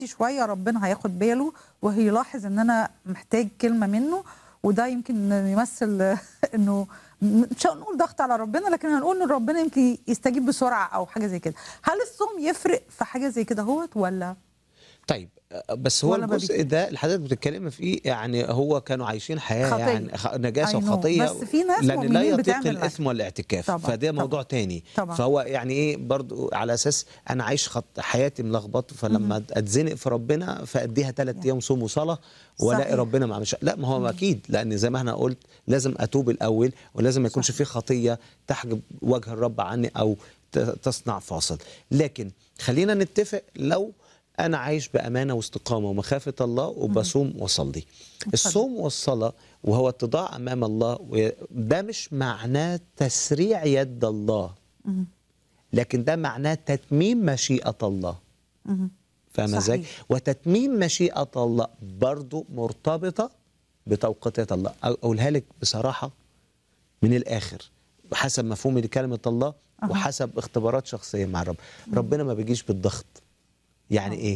شويه ربنا هياخد باله وهيلاحظ ان انا محتاج كلمه منه وده يمكن يمثل انه مش هنقول ضغط على ربنا لكن هنقول ان ربنا يمكن يستجيب بسرعه او حاجه زي كده هل الصوم يفرق في حاجه زي كده هوت ولا طيب بس هو ولا ما الجزء ده اللي حضرتك بتتكلم فيه يعني هو كانوا عايشين حياه خطية. يعني خ- نجاسه I know. وخطيه بس في ناس لان لا مؤمنين يطيق بتعمل الاثم والاعتكاف طبعاً، فده طبعاً. موضوع تاني طبعاً. فهو يعني ايه برضو على اساس انا عايش خط حياتي ملخبط فلما اتزنق في ربنا فاديها ثلاث ايام صوم وصلاه والاقي صحيح. ربنا مع مش لا ما هو اكيد لان زي ما احنا قلت لازم اتوب الاول ولازم ما يكونش صح. في خطيه تحجب وجه الرب عني او ت- تصنع فاصل لكن خلينا نتفق لو انا عايش بامانه واستقامه ومخافه الله وبصوم واصلي الصوم والصلاه وهو اتضاع امام الله و- ده مش معناه تسريع يد الله لكن ده معناه تتميم مشيئه الله فاهمه ازاي صحيح. وتتميم مشيئه الله برضو مرتبطه بتوقيتات الله أو- اقولها لك بصراحه من الاخر حسب مفهومي لكلمه الله وحسب اختبارات شخصيه مع الرب ربنا ما بيجيش بالضغط يعني ايه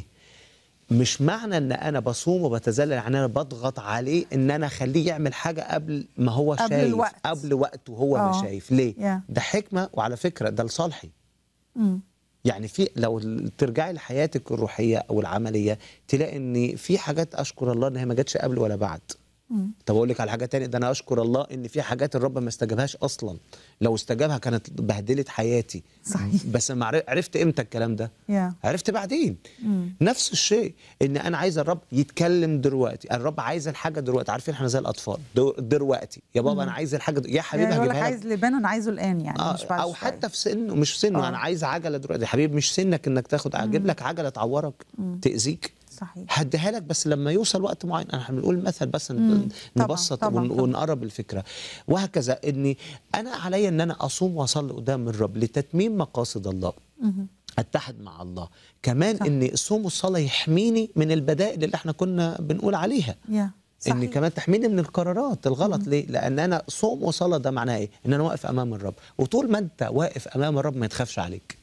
مش معنى ان انا بصوم وبتذلل يعني انا بضغط عليه ان انا اخليه يعمل حاجه قبل ما هو قبل شايف الوقت. قبل وقته هو آه. مش شايف ليه Yeah. ده حكمه وعلى فكره ده لصالحي مم. يعني في لو ترجعي لحياتك الروحيه او العمليه تلاقي ان في حاجات اشكر الله ان هي ما جاتش قبل ولا بعد طب اقول لك على حاجه تانية ده انا اشكر الله ان في حاجات الرب ما استجابهاش اصلا لو استجابها كانت بهدلت حياتي صحيح. بس ما عرف- عرفت امتى الكلام ده يا. عرفت بعدين نفس الشيء ان انا عايز الرب يتكلم دلوقتي الرب عايز الحاجه دلوقتي عارفين احنا زي الاطفال دو- دلوقتي يا بابا انا عايز الحاجه دل... يا حبيبي يعني يقول لك هجيبها لك عايز لبان انا عايزه الان يعني آه مش بعد او شوية. حتى في سنه مش سنه آه. انا عايز عجله دلوقتي يا حبيبي مش سنك انك تاخد اجيب لك عجله تعورك تاذيك صحيح هديها لك بس لما يوصل وقت معين احنا بنقول مثل بس ن- مم. طبعاً، نبسط طبعاً، ون- طبعاً. ونقرب الفكره وهكذا اني انا عليا ان انا اصوم واصلي قدام الرب لتتميم مقاصد الله اتحد مع الله كمان صح. ان الصوم والصلاه يحميني من البدائل اللي احنا كنا بنقول عليها يا ان صحيح. كمان تحميني من القرارات الغلط ليه لان انا صوم وصلاه ده معناه ايه ان انا واقف امام الرب وطول ما انت واقف امام الرب ما يتخافش عليك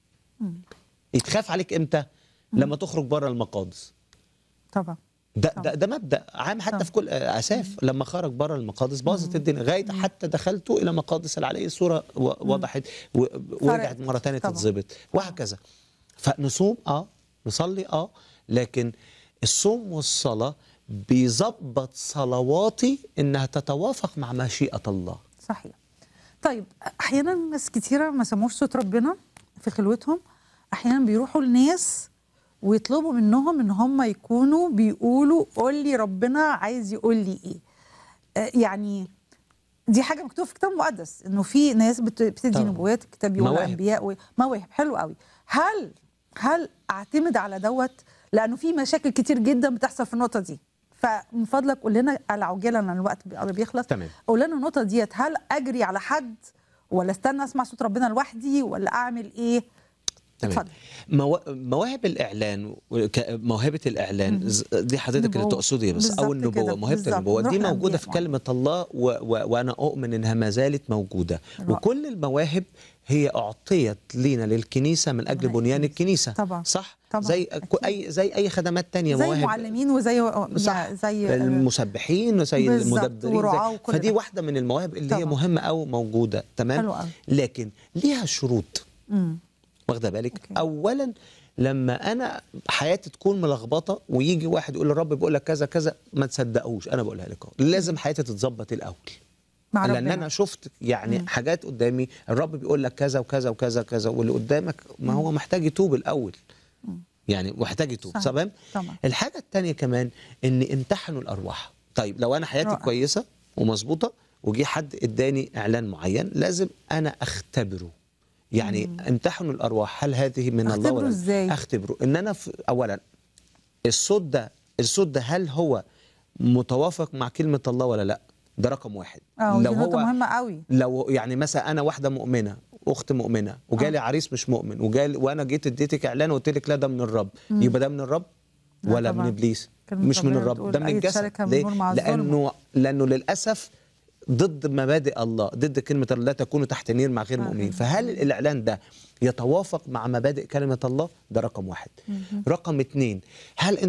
يتخاف عليك امتى لما تخرج بره المقادس طبعا ده طبعا. ده ده مبدا عام حتى طبعا. في كل اساف لما خرج بره المقادس باظت الدنيا لغايه حتى دخلت الى مقادس العلي الصوره و- وضحت و- ورجعت مره ثانيه طبعا. تتظبط وهكذا فنصوم اه نصلي اه لكن الصوم والصلاه بيظبط صلواتي انها تتوافق مع مشيئه الله صحيح طيب احيانا ناس كتيره ما سموش صوت ربنا في خلوتهم احيانا بيروحوا لناس ويطلبوا منهم ان هم يكونوا بيقولوا قول لي ربنا عايز يقول لي ايه آه، يعني دي حاجه مكتوبه في الكتاب المقدس انه في ناس بت- بتدي طبعاً. نبوات الكتاب يقول مواهب. انبياء ومواهب حلو قوي هل هل اعتمد على دوت لانه في مشاكل كتير جدا بتحصل في النقطه دي فمن فضلك قول لنا على عجاله لان الوقت قرب يخلص تمام. قول لنا النقطه ديت هل اجري على حد ولا استنى اسمع صوت ربنا لوحدي ولا اعمل ايه تمام اتفضل. مو... مواهب الاعلان وك- موهبه الاعلان ز- دي حضرتك اللي نبوة. تقصدي بس او بالظبط النبوه كده، موهبه بالظبط. النبوه نروح دي للأنبياء موجوده في معانا. كلمه الله و... و... وانا اؤمن انها ما زالت موجوده رائع. وكل المواهب هي اعطيت لينا للكنيسه من اجل رائع. بنيان الكنيسه طبعا. صح طبعا. زي أكيد. اي زي اي خدمات تانية زي مواهب معلمين وزي صح يعني زي المسبحين وزي بالظبط، المدبرين ورعاة زي وكل فدي ده. واحده من المواهب اللي هي طبعا. مهمه او موجوده تمام حلو أوي. لكن ليها شروط مم. واخده بالك أوكي. اولا لما انا حياتي تكون ملخبطه ويجي واحد يقول الرب بيقول لك كذا كذا ما تصدقوش انا بقولها لك اهو لازم حياتي تتظبط الاول مع لان ربنا انا شفت يعني حاجات قدامي الرب بيقول لك كذا وكذا وكذا كذا واللي قدامك ما هو محتاج يتوب الاول يعني محتاج يتوب صح. تمام طبعا. الحاجه الثانيه كمان ان امتحنوا الارواح طيب لو انا حياتي رائع. كويسه ومظبوطه وجي حد اداني اعلان معين لازم انا اختبره يعني امتحنوا الارواح هل هذه من الله أختبره ولا لا؟ إزاي؟ اختبره ان انا في اولا الصوت ده الصوت ده هل هو متوافق مع كلمه الله ولا لا ده رقم واحد اه ودي نقطه مهمه قوي لو يعني مثلا انا واحده مؤمنه اخت مؤمنه وجالي عريس مش مؤمن وجالي وانا جيت اديتك اعلان وقلت لك لا ده من الرب يبقى ده من الرب لا ولا طبعاً. من ابليس كلمة مش من ربنا الرب بتقول ده من أي الجسد شركة من ليه؟ نور مع الظلمة. لانه لانه للاسف ضد مبادئ الله ضد كلمه الله لا تكونوا تحت نير مع غير مع مؤمنين غير فهل الاعلان ده يتوافق مع مبادئ كلمه الله ده رقم واحد رقم اتنين هل